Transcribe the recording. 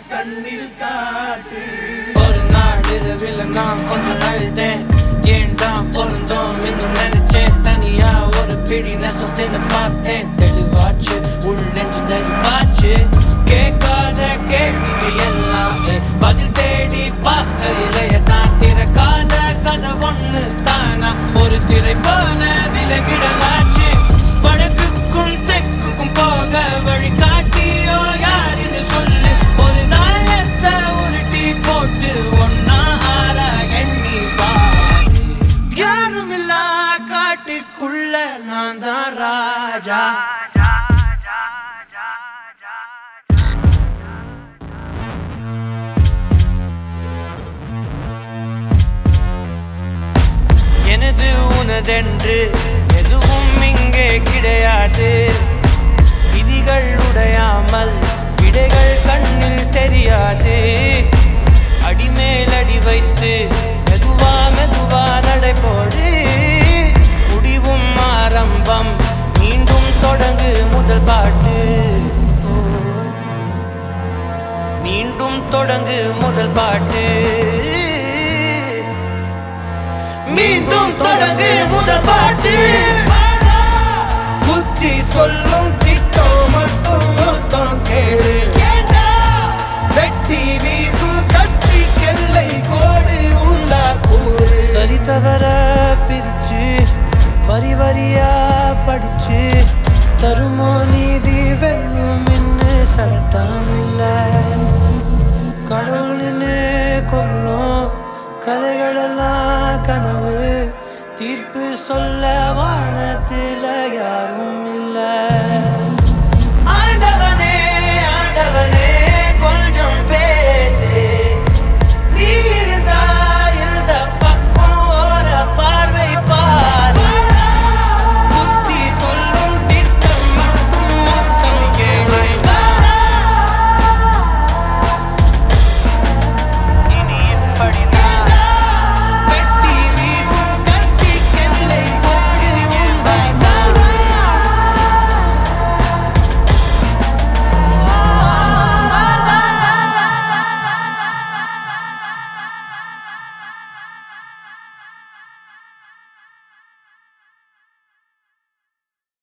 கண்ணில் காட்டு ஒரு நாள் இரவில் நான் கொஞ்சம் அழுதேன் ஏன்டா பொருந்தோம் இன்னும் நினைச்சேன் தனியா ஒரு பிடி நெசத்தின்னு பார்த்தேன் தெளிவாச்சு உள் நெஞ்சு நெருப்பாச்சு கேட்காத கேள்விக்கு எல்லாம் பதில் தேடி பார்க்கையிலேய தான் திறக்காத கதை ஒண்ணு தானா ஒரு திரை போல விலகிடலாச்சு வடக்குக்கும் தெற்குக்கும் போக வழி காட்டியோ யாருன்னு சொல்லு ஒரு தாயத்தை உருட்டி போட்டு ஒன்னா ஆற எண்ணி பாரு யாருமில்லா காட்டுக்குள்ள நான் தான் ராஜா எனது உனதென்று எதுவும் இங்கே கிடையாது விதிகள் உடையாமல் விடைகள் கண்ணில் தெரியாது அடிமேல் அடி வைத்து மெதுவா மெதுவா நடைபோடு முடிவும் ஆரம்பம் மீண்டும் தொடங்கு முதல் பாட்டு மீண்டும் தொடங்கு முதல் பாட்டு மீண்டும் தொடங்கு முதல் பாட்டு புத்தி சொல்லும் திட்டம் மட்டும் மொத்தம் கேளு வெட்டி வீசும் கத்தி கெல்லை கோடு உண்டா கூடு சரி தவற பிரிச்சு வரி வரியா படிச்சு தருமோ நீதி வெல்லும் இன்னு சட்டம் இல்லை கடவுள்னு கொல்லும் கதைகளெல்லாம் கனவு